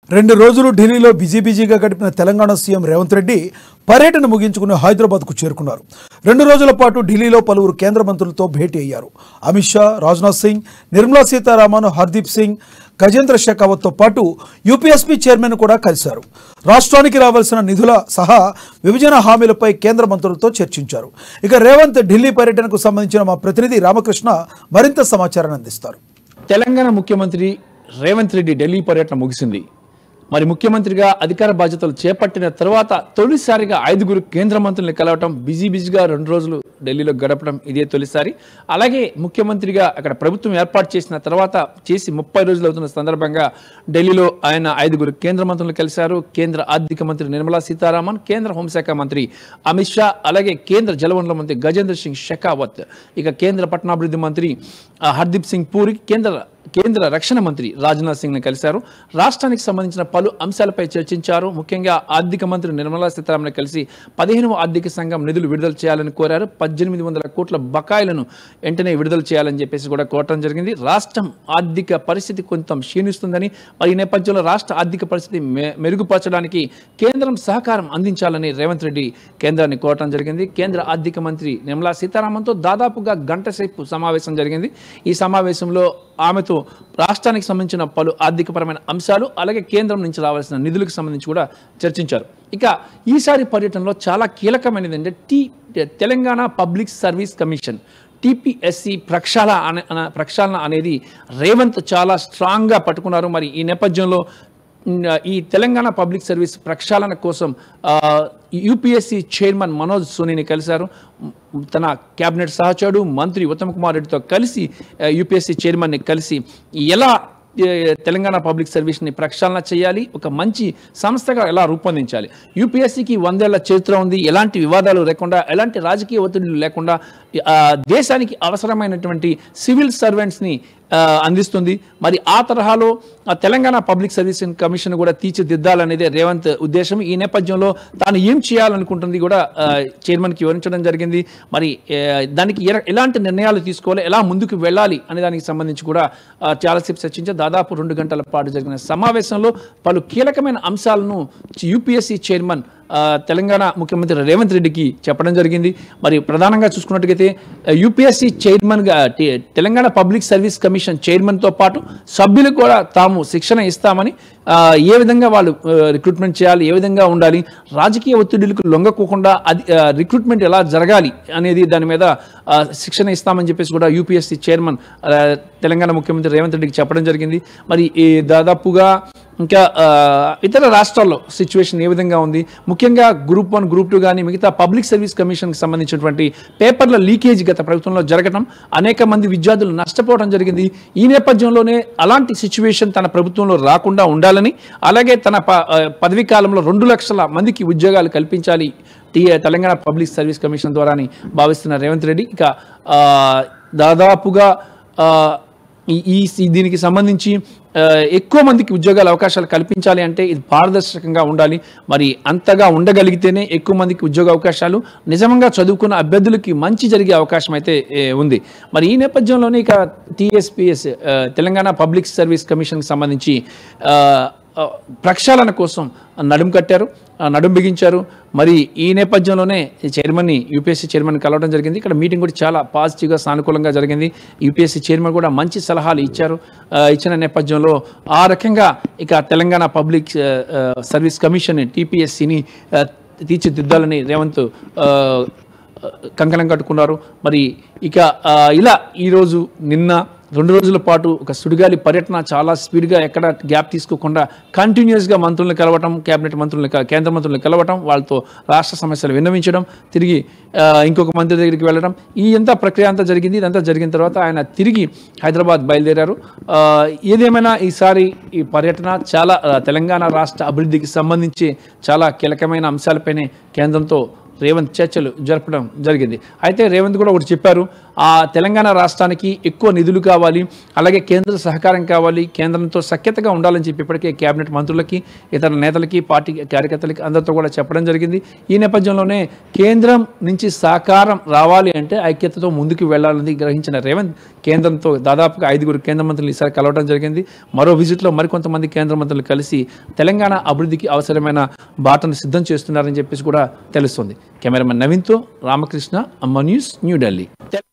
రెండు రోజులు ఢిల్లీలో బిజీ బిజీగా గడిపిన తెలంగాణ సీఎం రేవంత్ రెడ్డి పర్యటన ముగించుకుని హైదరాబాద్కు చేరుకున్నారు రెండు రోజుల పాటు ఢిల్లీలో పలువురు కేంద్ర మంత్రులతో భేటీ అయ్యారు అమిత్ షా రాజ్నాథ్ సింగ్ నిర్మలా సీతారామన్ హర్దీప్ సింగ్ గజేంద్ర షెకావత్తో పాటు యూపీఎస్పీ చైర్మన్ కూడా కలిశారు రాష్ట్రానికి రావాల్సిన నిధుల సహా విభజన హామీలపై కేంద్ర మంత్రులతో చర్చించారు ఇక రేవంత్ ఢిల్లీ పర్యటనకు సంబంధించిన మా ప్రతినిధి రామకృష్ణ మరింత సమాచారాన్ని అందిస్తారు తెలంగాణ ముఖ్యమంత్రి రేవంత్ రెడ్డి ఢిల్లీ పర్యటన ముగిసింది మరి ముఖ్యమంత్రిగా అధికార బాధ్యతలు చేపట్టిన తర్వాత తొలిసారిగా ఐదుగురు కేంద్ర మంత్రుల్ని కలవటం బిజీ బిజీగా రెండు రోజులు ఢిల్లీలో గడపడం ఇదే తొలిసారి అలాగే ముఖ్యమంత్రిగా అక్కడ ప్రభుత్వం ఏర్పాటు చేసిన తర్వాత చేసి ముప్పై రోజులు అవుతున్న సందర్భంగా ఢిల్లీలో ఆయన ఐదుగురు కేంద్ర మంత్రులు కలిశారు కేంద్ర ఆర్థిక మంత్రి నిర్మలా సీతారామన్ కేంద్ర హోంశాఖ మంత్రి అమిత్ షా అలాగే కేంద్ర జలవనరుల మంత్రి గజేంద్ర సింగ్ షెకావత్ ఇక కేంద్ర పట్టణాభివృద్ధి మంత్రి ఆ, హర్దీప్ సింగ్ పూరి కేంద్ర కేంద్ర రక్షణ మంత్రి రాజ్నాథ్ సింగ్ని కలిశారు రాష్ట్రానికి సంబంధించిన పలు అంశాలపై చర్చించారు ముఖ్యంగా ఆర్థిక మంత్రి నిర్మలా సీతారామన్ కలిసి పదిహేనవ ఆర్థిక సంఘం నిధులు విడుదల చేయాలని కోరారు పద్దెనిమిది వందల కోట్ల బకాయిలను వెంటనే విడుదల చేయాలని చెప్పేసి కూడా కోరటం జరిగింది రాష్ట్రం ఆర్థిక పరిస్థితి కొంత క్షీణిస్తుందని మరి ఈ నేపథ్యంలో రాష్ట్ర ఆర్థిక పరిస్థితి మె- మెరుగుపరచడానికి కేంద్రం సహకారం అందించాలని రేవంత్ రెడ్డి కేంద్రాన్ని కోరటం జరిగింది కేంద్ర ఆర్థిక మంత్రి నిర్మలా సీతారామన్తో దాదాపుగా గంట సేపు సమావేశం జరిగింది ఈ సమావేశంలో ఆమెతో రాష్ట్రానికి సంబంధించిన పలు ఆర్థికపరమైన అంశాలు అలాగే కేంద్రం నుంచి రావాల్సిన నిధులకు సంబంధించి కూడా చర్చించారు ఇక ఈసారి పర్యటనలో చాలా కీలకమైనది అంటే T Telangana public service commission TPSC ప్రక్షాళన అనే అన- ప్రక్షాళన అనేది రేవంత్ చాలా స్ట్రాంగ్గా పట్టుకున్నారు మరి ఈ నేపథ్యంలో ఉమ్, ఈ తెలంగాణ పబ్లిక్ సర్వీస్ ప్రక్షాళన కోసం యూపీఎస్సీ చైర్మన్ మనోజ్ సోనీని కలిశారు ఉమ్, తన కేబినెట్ సహచరుడు మంత్రి ఉత్తమ్ కుమార్ రెడ్డితో కలిసి యూపీఎస్సీ చైర్మన్ని కలిసి ఎలా ఏ, తెలంగాణ పబ్లిక్ సర్వీస్ని ప్రక్షాళన చేయాలి ఒక మంచి సంస్థగా ఎలా రూపొందించాలి యూపీఎస్సీకి వందేళ్ల చరిత్ర ఉంది ఎలాంటి వివాదాలు లేకుండా ఎలాంటి రాజకీయ ఒత్తిడులు లేకుండా ఆ, దేశానికి అవసరమైనటువంటి సివిల్ సర్వెంట్స్ని ఆ, అందిస్తుంది మరి ఆ తరహాలో ఆ తెలంగాణ పబ్లిక్ సర్వీస్ కమిషన్ కూడా తీర్చిదిద్దాలనేదే రేవంత్ ఉద్దేశం ఈ నేపథ్యంలో తాను ఏం చేయాలనుకుంటుంది కూడా ఆ, చైర్మన్కి వివరించడం జరిగింది మరి ఏ, దానికి ఎర- ఎలాంటి నిర్ణయాలు తీసుకోవాలి ఎలా ముందుకు వెళ్ళాలి అనే దానికి సంబంధించి కూడా ఆ, చాలాసేపు చర్చించారు దాదాపు రెండు గంటల పాటు జరిగిన సమావేశంలో పలు కీలకమైన అంశాలను యూపీఎస్సీ చైర్మన్ ఆ, తెలంగాణ ముఖ్యమంత్రి రేవంత్ రెడ్డికి చెప్పడం జరిగింది మరి ప్రధానంగా చూసుకున్నట్టుగైతే యూపీఎస్సీ చైర్మన్గా T- Telangana public service commission చైర్మన్తో పాటు సభ్యులకు కూడా తాము శిక్షణ ఇస్తామని ఆ, ఏ విధంగా వాళ్ళు రిక్రూట్మెంట్ చేయాలి ఏ విధంగా ఉండాలి రాజకీయ ఒత్తిడులకు లొంగకోకుండా అది ఆ, రిక్రూట్మెంట్ ఎలా జరగాలి అనేది దాని మీద ఆ, శిక్షణ ఇస్తామని చెప్పేసి కూడా యూపీఎస్సీ చైర్మన్ ఆ, తెలంగాణ ముఖ్యమంత్రి రేవంత్ రెడ్డికి చెప్పడం జరిగింది మరి ఈ దాదాపుగా ఇంకా ఆ, ఇతర రాష్ట్రాల్లో సిచ్యువేషన్ ఏ విధంగా ఉంది ముఖ్యంగా గ్రూప్ వన్ గ్రూప్ టూ కానీ మిగతా పబ్లిక్ సర్వీస్ కమిషన్కి సంబంధించినటువంటి పేపర్ల లీకేజ్ గత ప్రభుత్వంలో జరగడం అనేక మంది విద్యార్థులు నష్టపోవడం జరిగింది ఈ నేపథ్యంలోనే అలాంటి సిచ్యువేషన్ తన ప్రభుత్వంలో రాకుండా ఉండాలని అలాగే తన ప- ఆ, పదవీ కాలంలో రెండు లక్షల మందికి ఉద్యోగాలు కల్పించాలి T Telangana public service commission ద్వారా అని భావిస్తున్న రేవంత్ రెడ్డి ఇక ఆ, దాదాపుగా ఆ, ఈ ఈ దీనికి సంబంధించి ఆ, ఎక్కువ మందికి ఉద్యోగాల అవకాశాలు కల్పించాలి అంటే ఇది పారదర్శకంగా ఉండాలి మరి అంతగా ఉండగలిగితేనే ఎక్కువ మందికి ఉద్యోగ అవకాశాలు నిజంగా చదువుకున్న అభ్యర్థులకి మంచి జరిగే అవకాశం అయితే ఏ, ఉంది మరి ఈ నేపథ్యంలోనే ఇక టీఎస్పిఎస్ తెలంగాణ పబ్లిక్ సర్వీస్ కమిషన్కి సంబంధించి ఆ, ఆ, ప్రక్షాళన కోసం నడుం కట్టారు ఆ, నడుం బిగించారు మరి ఈ నేపథ్యంలోనే ఈ చైర్మన్ని యూపీఎస్సీ చైర్మన్ కలవడం జరిగింది ఇక్కడ మీటింగ్ కూడా చాలా పాజిటివ్గా సానుకూలంగా జరిగింది యూపీఎస్సీ చైర్మన్ కూడా మంచి సలహాలు ఇచ్చారు ఆ, ఇచ్చిన నేపథ్యంలో ఆ రకంగా ఇక తెలంగాణ పబ్లిక్ ఆ, ఆ, సర్వీస్ కమిషన్ టీపీఎస్సీని తీర్చిదిద్దాలని రేవంత్ ఆ, కంకణం కట్టుకున్నారు మరి ఇక ఆ, ఇలా ఈరోజు నిన్న రెండు రోజుల పాటు ఒక సుడిగాలి పర్యటన చాలా స్పీడ్గా ఎక్కడ గ్యాప్ తీసుకోకుండా కంటిన్యూస్గా మంత్రులను కలవటం కేబినెట్ మంత్రులను క- కేంద్ర మంత్రులను కలవటం వాళ్ళతో రాష్ట్ర సమస్యలు విన్నవించడం తిరిగి ఆ, ఇంకొక మంత్రి దగ్గరికి వెళ్ళడం ఈ ఎంత ప్రక్రియ అంతా జరిగింది ఇదంతా జరిగిన తర్వాత ఆయన తిరిగి హైదరాబాద్ బయలుదేరారు ఆ, ఏదేమైనా ఈసారి ఈ పర్యటన చాలా ఆ, తెలంగాణ రాష్ట్ర అభివృద్ధికి సంబంధించి చాలా కీలకమైన అంశాలపైనే కేంద్రంతో రేవంత్ చర్చలు జరపడం జరిగింది అయితే రేవంత్ కూడా ఒకటి చెప్పారు ఆ తెలంగాణ రాష్ట్రానికి ఎక్కువ నిధులు కావాలి అలాగే కేంద్ర సహకారం కావాలి కేంద్రంతో సఖ్యతగా ఉండాలని చెప్పి ఇప్పటికే కేబినెట్ మంత్రులకి ఇతర నేతలకి పార్టీ కార్యకర్తలకి అందరితో కూడా చెప్పడం జరిగింది ఈ నేపథ్యంలోనే కేంద్రం నుంచి సహకారం రావాలి అంటే ఐక్యతతో ముందుకు వెళ్లాలని గ్రహించిన రేవంత్ కేంద్రంతో దాదాపుగా ఐదుగురు కేంద్ర మంత్రులు ఈసారి కలవడం జరిగింది మరో విజిట్లో మరికొంతమంది కేంద్ర మంత్రులు కలిసి తెలంగాణ అభివృద్ధికి అవసరమైన బాటను సిద్ధం చేస్తున్నారని చెప్పేసి కూడా తెలుస్తుంది కెమెరామెన్ నవీన్తో రామకృష్ణ అమ్మ న్యూస్ న్యూఢిల్లీ